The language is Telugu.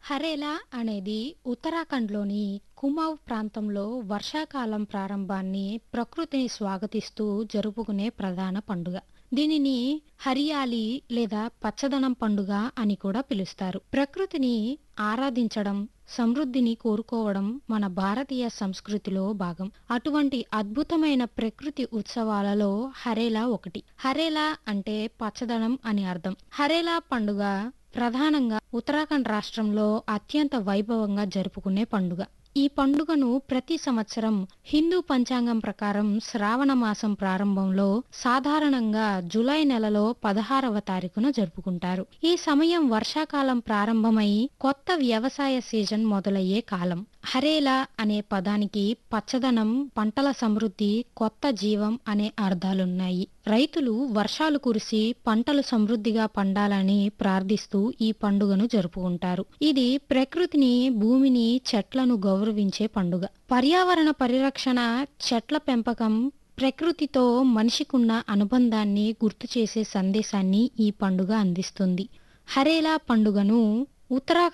హరేలా అనేది ఉత్తరాఖండ్లోని కుమావ్ ప్రాంతంలో వర్షాకాలం ప్రారంభాన్ని ప్రకృతిని స్వాగతిస్తూ జరుపుకునే ప్రధాన పండుగ దీనిని హరియాలి లేదా పచ్చదనం పండుగ అని కూడా పిలుస్తారు ప్రకృతిని ఆరాధించడం సమృద్ధిని కోరుకోవడం మన భారతీయ సంస్కృతిలో భాగం అటువంటి అద్భుతమైన ప్రకృతి ఉత్సవాలలో హరేలా ఒకటి హరేలా అంటే పచ్చదనం అని అర్థం హరేలా పండుగ ప్రధానంగా ఉత్తరాఖండ్ రాష్ట్రంలో అత్యంత వైభవంగా జరుపుకునే పండుగ ఈ పండుగను ప్రతి సంవత్సరం హిందూ పంచాంగం ప్రకారం శ్రావణ మాసం ప్రారంభంలో సాధారణంగా జూలై నెలలో పదహారవ తారీఖున జరుపుకుంటారు ఈ సమయం వర్షాకాలం ప్రారంభమై కొత్త వ్యవసాయ సీజన్ మొదలయ్యే కాలం హరేలా అనే పదానికి పచ్చదనం పంటల సమృద్ధి కొత్త జీవం అనే అర్థాలున్నాయి రైతులు వర్షాలు కురిసి పంటలు సమృద్ధిగా పండాలని ప్రార్థిస్తూ ఈ పండుగను జరుపుకుంటారు ఇది ప్రకృతిని భూమిని చెట్లను గౌరవించే పండుగ పర్యావరణ పరిరక్షణ చెట్ల పెంపకం ప్రకృతితో మనిషికున్న అనుబంధాన్ని గుర్తు చేసే సందేశాన్ని ఈ పండుగ అందిస్తుంది హరేలా పండుగను ఉత్తరాఖండ్